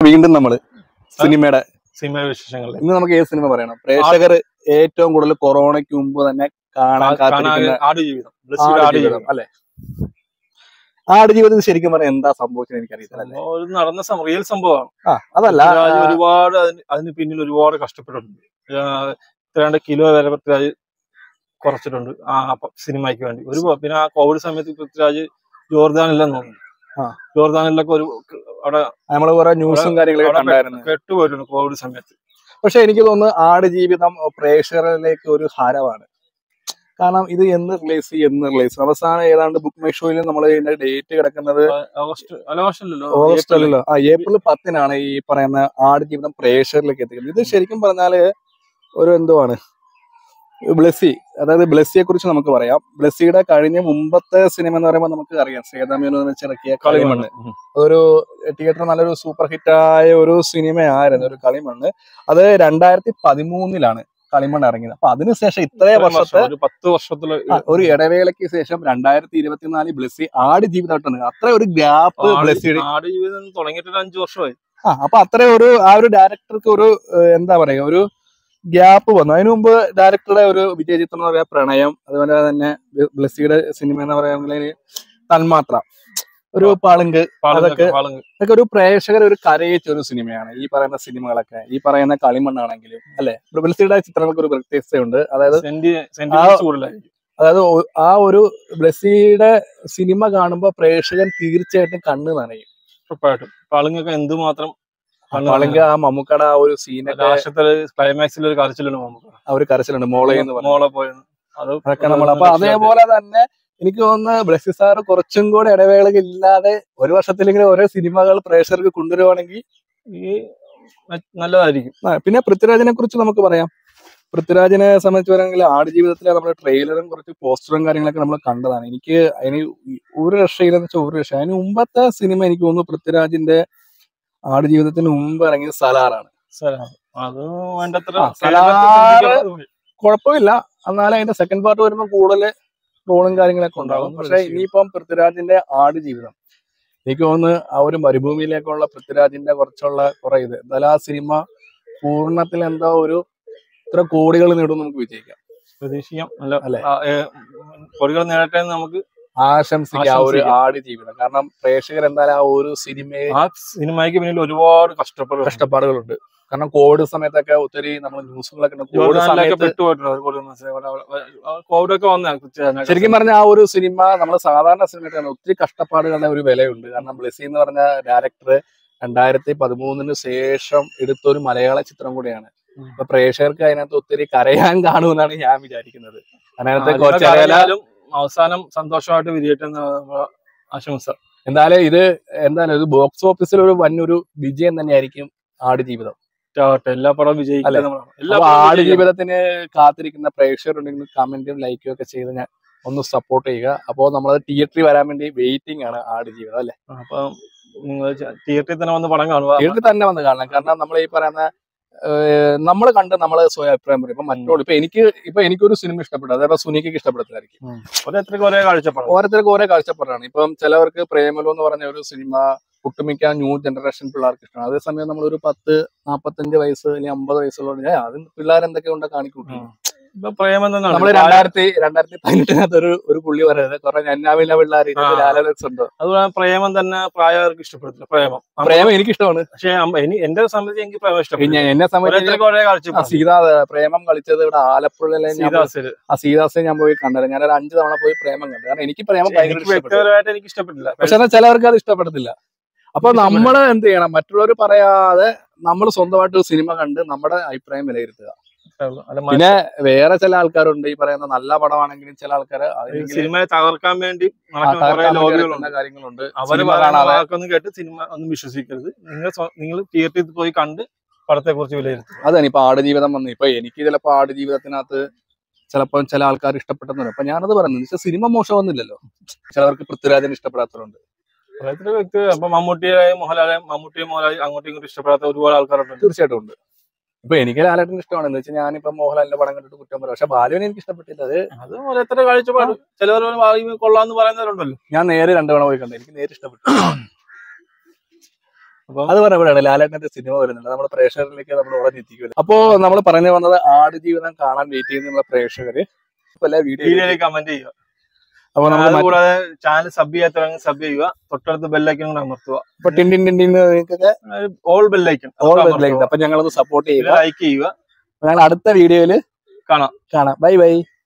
വീണ്ടും നമ്മള് സിനിമയുടെ സിനിമ വിശേഷങ്ങളിൽ ഇന്ന് നമുക്ക് ഏത് സിനിമ പറയണം പ്രേക്ഷകർ ഏറ്റവും കൂടുതൽ കൊറോണയ്ക്ക് മുമ്പ് തന്നെ കാണാൻ കാത്തിരിക്കുന്ന ആടുജീവിതം ബ്ലസ്സിയുടെ ആടുജീവിതം ആടുജീവിതം അല്ലെ ആടുജീവിതത്തിൽ ശരിക്കും പറഞ്ഞാൽ എന്താ സംഭവിച്ചത് എനിക്കറിയത്തില്ല അല്ലേ ഒരു നടന്ന സം- റിയൽ സംഭവമാണ് ആ അതല്ല പൃഥ്വിരാജ് ഒരുപാട് അതിന് അതിന് പിന്നിൽ ഒരുപാട് കഷ്ടപ്പെട്ടിട്ടുണ്ട് ആ, ഇത്രയാണ്ട് കിലോ വരെ പൃഥ്വിരാജ് കുറച്ചിട്ടുണ്ട് ആ പ- സിനിമയ്ക്ക് വേണ്ടി ഒരു പ- പിന്നെ ആ കോവിഡ് സമയത്ത് പൃഥ്വിരാജ് ജോർദാനില്ലെന്ന് തോന്നുന്നു ആ. ജോർദാനിലൊക്കെ ഒരു നമ്മള് നമ്മള് കുറെ ന്യൂസും കാര്യങ്ങളൊക്കെ അവിടെ കണ്ടായിരുന്നു കെട്ടുപോയിട്ടുണ്ട് കോവിഡ് സമയത്ത് പക്ഷെ എനിക്ക് തോന്നുന്നു ആടുജീവിതം പ്രേക്ഷകരിലേക്ക് ഒരു ഹരമാണ് കാരണം ഇത് എന്ന് റിലീസ് ചെയ്യും എന്ന് റിലീസ് അവസാനം ഏതാണ്ട് ബുക്ക് മൈ ഷോയിൽ നമ്മൾ ഇതിന്റെ ഡേറ്റ് കിടക്കുന്നത് ആ, ഓഗസ്റ്റ് അല്ല ഓഗസ്റ്റ് അല്ലല്ലോ ഓഗസ്റ്റ് ഏപ്രിൽ. അല്ലല്ലോ ആ ഏപ്രിൽ പത്തിനാണ് ഈ പറയുന്ന ആടുജീവിതം പ്രേക്ഷകരിലേക്ക് എത്തിക്കുന്നത് ഇത് ശരിക്കും പറഞ്ഞാല് ഒരു എന്തുവാണ് ബ്ലെസ്സി അതായത് ബ്ലെസ്സിയെ കുറിച്ച് നമുക്ക് പറയാം ബ്ലെസ്സിയുടെ കഴിഞ്ഞ മുമ്പത്തെ സിനിമ എന്ന് പറയുമ്പോൾ നമുക്ക് അറിയാം സേതാമേനു വെച്ചിറക്കിയ കളിമണ്ണ് ഉം. ഒരു തിയേറ്റർ നല്ലൊരു സൂപ്പർ ഹിറ്റായ ഒരു സിനിമയായിരുന്നു ഒരു കളിമണ്ണ് അത് രണ്ടായിരത്തി പതിമൂന്നിലാണ് കളിമണ്ണ് ഇറങ്ങിയത് അപ്പൊ അതിനുശേഷം ഇത്രയും ഇത്രയും വർഷത്തെ വർഷം, ഒരു പത്ത് വർഷത്തില് ആ, ഒരു ഇടവേളയ്ക്ക് ശേഷം രണ്ടായിരത്തി ഇരുപത്തിനാല് ബ്ലെസ്സി ആട് ജീവിതമായിട്ടുണ്ട് അത്ര ഒരു ഗ്യാപ്പ് ബ്ലെസ്സിയുടെ ആടുജീവിതം തുടങ്ങിയിട്ട് ഒരു അഞ്ചു വർഷമായി ആ അപ്പൊ അത്ര ഒരു ആ ഒരു ഡയറക്ടർക്ക് ഒരു ഏഹ്, എന്താ പറയാ ഒരു ഗ്യാപ്പ് വന്നു അതിനു മുമ്പ് ഡയറക്ടറുടെ ഒരു വിജയചിത്രം എന്ന് പറയാ പ്രണയം അതുപോലെ തന്നെ ബ്ല- ബ്ലെസ്സിയുടെ സിനിമ എന്ന് പറയുമ്പോൾ തന്മാത്ര ഒരു പാളുങ്ക് പാളുങ്ക് അതൊക്കെ- പാളുങ്ക് ഇതൊക്കെ ഒരു പ്രേക്ഷകർ ഒരു കരയിച്ച ഒരു സിനിമയാണ് ഈ പറയുന്ന സിനിമകളൊക്കെ ഈ പറയുന്ന കളിമണ്ണാണെങ്കിലും അല്ലെ ബ്ലെസ്സിയുടെ ചിത്രങ്ങൾക്ക് ഒരു പ്രത്യേകതയുണ്ട് അതായത് സെന്റി സെന്റിമെന്റ്സ് കൂടുതലായിരിക്കും അതായത് ഒ- ആ ഒരു ബ്ലെസ്സിയുടെ സിനിമ കാണുമ്പോൾ പ്രേക്ഷകൻ തീർച്ചയായിട്ടും കണ്ണ് നനയും ഉറപ്പായിട്ടും പാളുങ്കൊക്കെ എന്തുമാത്രം കണ്ണ് പാളുങ്ക് ആ മമ്മൂക്കയുടെ ആ ഒരു സീനൊക്കെ ലാസ്റ്റത്തെ ക്ലൈമാക്സിൽ ഒരു കരച്ചിലുണ്ട് നമുക്ക് ആ ഒരു കരച്ചിലുണ്ട് മോളെ എന്ന് പറഞ്ഞു മോളെ പോയെന്ന് അത് അതൊക്കെ നമ്മൾ അപ്പൊ അതേപോലെ തന്നെ എനിക്ക് തോന്നുന്നു ബ്ലസ്സി സാർ കുറച്ചും കൂടെ ഇടവേളകൾ ഇല്ലാതെ ഒരു വർഷത്തിലെങ്കിലും ഓരോ സിനിമകൾ പ്രേക്ഷകർക്ക് കൊണ്ടുവരുവാണെങ്കിൽ ഈ മ- നല്ലതായിരിക്കും ആ, പിന്നെ പൃഥ്വിരാജിനെ കുറിച്ച് നമുക്ക് പറയാം പൃഥ്വിരാജിനെ സംബന്ധിച്ച് പറയുകയാണെങ്കിൽ ആടുജീവിതത്തിലെ നമ്മുടെ ട്രെയിലറും കുറച്ച് പോസ്റ്ററും കാര്യങ്ങളൊക്കെ നമ്മൾ കണ്ടതാണ് എനിക്ക് അതിന് ഒരു രക്ഷയില്ലെന്ന് വെച്ചാൽ ഒരു രക്ഷ അതിന് മുമ്പത്തെ സിനിമ എനിക്ക് തോന്നുന്നു പൃഥ്വിരാജിന്റെ ആടുജീവിതത്തിന് മുമ്പ് ഇറങ്ങിയ സലാറാണ് സലാം. അത് വേണ്ടത്ര ആ, കേരളത്തിൽ സലാറ് ശ്രദ്ധിക്കാതെ പോയി. കുഴപ്പമില്ല എന്നാലും അതിന്റെ സെക്കൻഡ് പാർട്ട് വരുമ്പോൾ കൂടുതൽ റോളും കാര്യങ്ങളൊക്കെ ഉണ്ടാകും ഉണ്ടാവും, പക്ഷെ പ്രതീക്ഷിക്കുന്നു. ഇനിയിപ്പം പൃഥ്വിരാജിന്റെ ആട് ജീവിതം എനിക്ക് തോന്നുന്നു ആ ഒരു മരുഭൂമിയിലേക്കുള്ള പൃഥ്വിരാജിന്റെ കുറച്ചുള്ള കുറെ ഇത് എന്തായാലും ആ സിനിമ പൂർണ്ണത്തിൽ എന്തോ ഒരു ഇത്ര കോടികൾ നേടും നമുക്ക് വിജയിക്കാം പ്രതീക്ഷിക്കാം നല്ല അല്ലേ? ആ, ഏ, കൊടികൾ നേടട്ടെ എന്ന് നമുക്ക് ആശംസിക്കാം ആ ഒരു ആശംസിക്കാം. ആട് ജീവിതം കാരണം പ്രേക്ഷകർ എന്തായാലും ആ ഒരു സിനിമയെ ആ സിനിമയ്ക്ക് പിന്നിൽ ഒരുപാട് കഷ്ടപ്പെടും കഷ്ടപ്പാടുകളുണ്ട് കാരണം കോവിഡ് സമയത്തൊക്കെ ഒത്തിരി നമ്മൾ ന്യൂസുകളൊക്കെ ഉണ്ട്. കോവിഡ് ജോർദാനിലൊക്കെ സമയത്ത് പെട്ടുപോയിട്ടുണ്ട് അവർ കോവിഡ് മനസ്സിലായി. അവിടെ- അവിടെ- കോവിഡ് ഒക്കെ വന്ന ശരിക്കും പറഞ്ഞ ആ ഒരു സിനിമ നമ്മൾ സാധാരണ സിനിമയ്ക്കാണ് ഒത്തിരി കഷ്ടപ്പാടുകളുടെ ഒരു വിലയുണ്ട് കാരണം ബ്ലെസി എന്ന് പറഞ്ഞ ഡയറക്ടർ രണ്ടായിരത്തി പതിമൂന്നിന് ശേഷം എടുത്തൊരു മലയാള ചിത്രം കൂടിയാണ് ഉം. അപ്പൊ പ്രേക്ഷകർക്ക് അതിനകത്ത് ഒത്തിരി കരയാൻ കാണുമെന്നാണ് ഞാൻ വിചാരിക്കുന്നത് അതിനകത്ത് കൊച്ചരല ആയാലും അവസാനം സന്തോഷമായിട്ട് വിരിയട്ടെ എന്ന് നമ്മുടെ ആശംസ എന്തായാലും ഇത് എന്തായാലും ഇത് ബോക്സ് ഓഫീസിൽ ഒരു വന്നൊരു വിജയം തന്നെയായിരിക്കും ആട് ജീവിതം ആവട്ടെ. എല്ലാ പടവും അല്ലേ? വിജയിക്കട്ടെ നമ്മളാണ്. എല്ലാ അപ്പൊ പടവും ആട് വിജയിക്കണം. ജീവിതത്തിന് കാത്തിരിക്കുന്ന പ്രേക്ഷകരുണ്ടെങ്കിൽ കമന്റും ലൈക്കും ഒക്കെ ചെയ്ത് ഞാൻ ഒന്ന് സപ്പോർട്ട് ചെയ്യുക അപ്പോൾ നമ്മൾ തിയേറ്ററിൽ വരാൻ വേണ്ടി വെയിറ്റിംഗ് ആണ് ആട് ജീവിതം അല്ലെ അപ്പം നിങ്ങൾ തിയേറ്ററിൽ തന്നെ വന്ന് പടം കാണുക തിയേറ്ററിൽ തന്നെ വന്ന് കാണണം കാരണം നമ്മൾ ഈ പറയുന്ന നമ്മൾ കണ്ട് നമ്മൾ സ്വയം അഭിപ്രായം പറയും ഇപ്പൊ മറ്റുള്ള ഇപ്പൊ എനിക്ക് ഇപ്പൊ എനിക്കൊരു സിനിമ ഇഷ്ടപ്പെട്ടു അതേപോലെ സുനിക്ക് ഇഷ്ടപ്പെടത്തില്ലായിരിക്കും ഓരോരുത്തർക്ക് ഒരേ കാഴ്ചപ്പാട് ഓരോരുത്തർക്ക് ഓരോ കാഴ്ചപ്പാടാണ് ഇപ്പം ചിലവർക്ക് പ്രേമലോ എന്ന് പറഞ്ഞ ഒരു സിനിമ ഒട്ടുമിക്ക ന്യൂ ജനറേഷൻ പിള്ളേർക്ക് ഇഷ്ടമാണ് അതേസമയം നമ്മൾ ഒരു പത്ത് നാപ്പത്തഞ്ച് വയസ്സ് അല്ലെങ്കിൽ അമ്പത് വയസ്സുള്ള അത് പിള്ളേർ എന്തൊക്കെ കൊണ്ട് കാണിക്കൂട്ടും ഇപ്പൊ പ്രേമം തന്നെയാണ് നമ്മൾ രണ്ടായിരത്തി രണ്ടായിരത്തി പതിനെട്ടിനകത്ത് ഒരു ഒരു പുള്ളി പറയുന്നത് കുറെ ഞന്നാവില്ല പിള്ളേർ ആ. ലാലലക്സ് ഉണ്ട് അതുപോലെ പ്രേമം തന്നെ പ്രായവർക്ക് ഇഷ്ടപ്പെടത്തില്ല പ്രേമം പ്രേമം എനിക്കിഷ്ടമാണ് പക്ഷെ അമ്മ- എനി- എന്റെ സംബന്ധിച്ച് എനിക്ക് പ്രേമം ഇഷ്ടപ്പെട്ടു ഞാൻ- എന്നെ സംബന്ധിച്ച് ഓരോരുത്തർക്ക് ഒരേ ആ, കാഴ്ചപ്പാട് സീതാ പ്രേമം കളിച്ചത് ഇവിടെ ആലപ്പുഴയിലെ ഞാൻ പോയി- സീതാസില് ആ സീതാസിനെ ഞാൻ പോയി കണ്ടത് ഞാൻ ഒരു അഞ്ച് തവണ പോയി പ്രേമം കണ്ടു കാരണം എനിക്ക് പ്രേമം ഭയങ്കര എനിക്ക് ഇഷ്ടപ്പെട്ടു വ്യക്തിപരമായിട്ട് എനിക്ക് ഇഷ്ടപ്പെട്ടില്ല പക്ഷെ എന്നാൽ ചിലവർക്ക് അത് ഇഷ്ടപ്പെടത്തില്ല അപ്പൊ എനിക്ക് നമ്മൾ എന്ത് ചെയ്യണം മറ്റുള്ളവർ പറയാതെ നമ്മൾ സ്വന്തമായിട്ട് ഒരു സിനിമ കണ്ട് നമ്മുടെ അഭിപ്രായം വിലയിരുത്തുക അല്ല, മ- പിന്നെ വേറെ ചില ആൾക്കാരുണ്ട് ഈ പറയുന്ന നല്ല പടമാണെങ്കിലും ചില ആൾക്കാർ ഈ സിനിമയെ തകർക്കാൻ വേണ്ടി നടക്കുന്ന കുറെ ലോബികളുണ്ട് കാര്യങ്ങളുണ്ട് അവര് സിനിമ പറയുന്ന കാണാതെ വാക്കൊന്നും കേട്ട് സിനിമ ഒന്നും വിശ്വസിക്കരുത് നിങ്ങൾ സ്വ- നിങ്ങൾ തിയേറ്ററിൽ പോയി കണ്ട് പടത്തെ കുറിച്ച് വിലയിരുത്തുക അതാണ് ഇപ്പൊ ആടുജീവിതം വന്നു ഇപ്പൊ എനിക്ക് ചിലപ്പോ ആടുജീവിതത്തിനകത്ത് ചിലപ്പോൾ ചില ആൾക്കാർ ഇഷ്ടപ്പെട്ടെന്ന് പറയും അപ്പൊ ഞാനത് പറയുന്നത് വെച്ചാൽ സിനിമ മോശമൊന്നുമില്ലല്ലോ ചിലവർക്ക് പൃഥ്വിരാജന് ഇഷ്ടപ്പെടാത്തവരുണ്ട് ഓരോരുത്തരുടെ വ്യക്തി അപ്പൊ മമ്മൂട്ടിയെ മോഹൻലാലെ മമ്മൂട്ടിയെ മോഹൻലാൽ അങ്ങോട്ടും ഇങ്ങോട്ടും ഇഷ്ടപ്പെടാത്ത ഒരുപാട് ആൾക്കാരുണ്ട് തീർച്ചയായിട്ടും ഉണ്ട് ഇപ്പൊ എനിക്ക് ലാലേട്ടൻ ഇഷ്ടമാണ് എന്ന് വെച്ചാൽ ഞാനിപ്പോ മോഹൻലാലിന്റെ പടം കണ്ടിട്ട് കുറ്റം പറയാം പക്ഷെ ബാലുവിനെ എനിക്ക് ഇഷ്ടപ്പെട്ടില്ല അത് അത് ഓരോരുത്തരുടെ കാഴ്ചപ്പാട് ചിലവർ കൊള്ളാന്ന് പറയുന്നവരുണ്ടല്ലോ ഞാൻ നേരെ രണ്ടു തവണ പോയി കണ്ടു എനിക്ക് നേരെ ഇഷ്ടപ്പെട്ടു അപ്പൊ അത് പറയുമ്പോഴാണ് ലാലേട്ടന്റെ സിനിമ വരുന്നുണ്ട് നമ്മുടെ പ്രേക്ഷകരിലേക്ക് നമ്മൾ ഉറഞ്ഞെത്തിക്കുമല്ലോ അപ്പോ നമ്മൾ പറഞ്ഞു വന്നത് ആടുജീവിതം കാണാൻ വെയിറ്റ് ചെയ്യുന്ന പ്രേക്ഷകര് പല വീഡിയോ വീഡിയോയിൽ കമന്റ് ചെയ്യുക അപ്പൊ നമ്മൾ അതുകൂടാതെ ചാനൽ സബ് ചെയ്യാത്തവരെങ്കിൽ സബ് ചെയ്യുക തൊട്ടടുത്ത് ബെല്ലൈക്കൺ കൂടെ അമർത്തുക ഇപ്പൊ ടിൻ ടിൻ ടിൻ ടിൻ നിങ്ങൾക്കൊക്കെ ഓൾ ബെല്ലൈക്കൺ ഓൾ അപ്പൊ ഞങ്ങളൊന്ന് സപ്പോർട്ട് ചെയ്യുക ലൈക്ക് ചെയ്യുക ഞങ്ങൾ അടുത്ത വീഡിയോയില് കാണാം കാണാം ബൈ ബൈ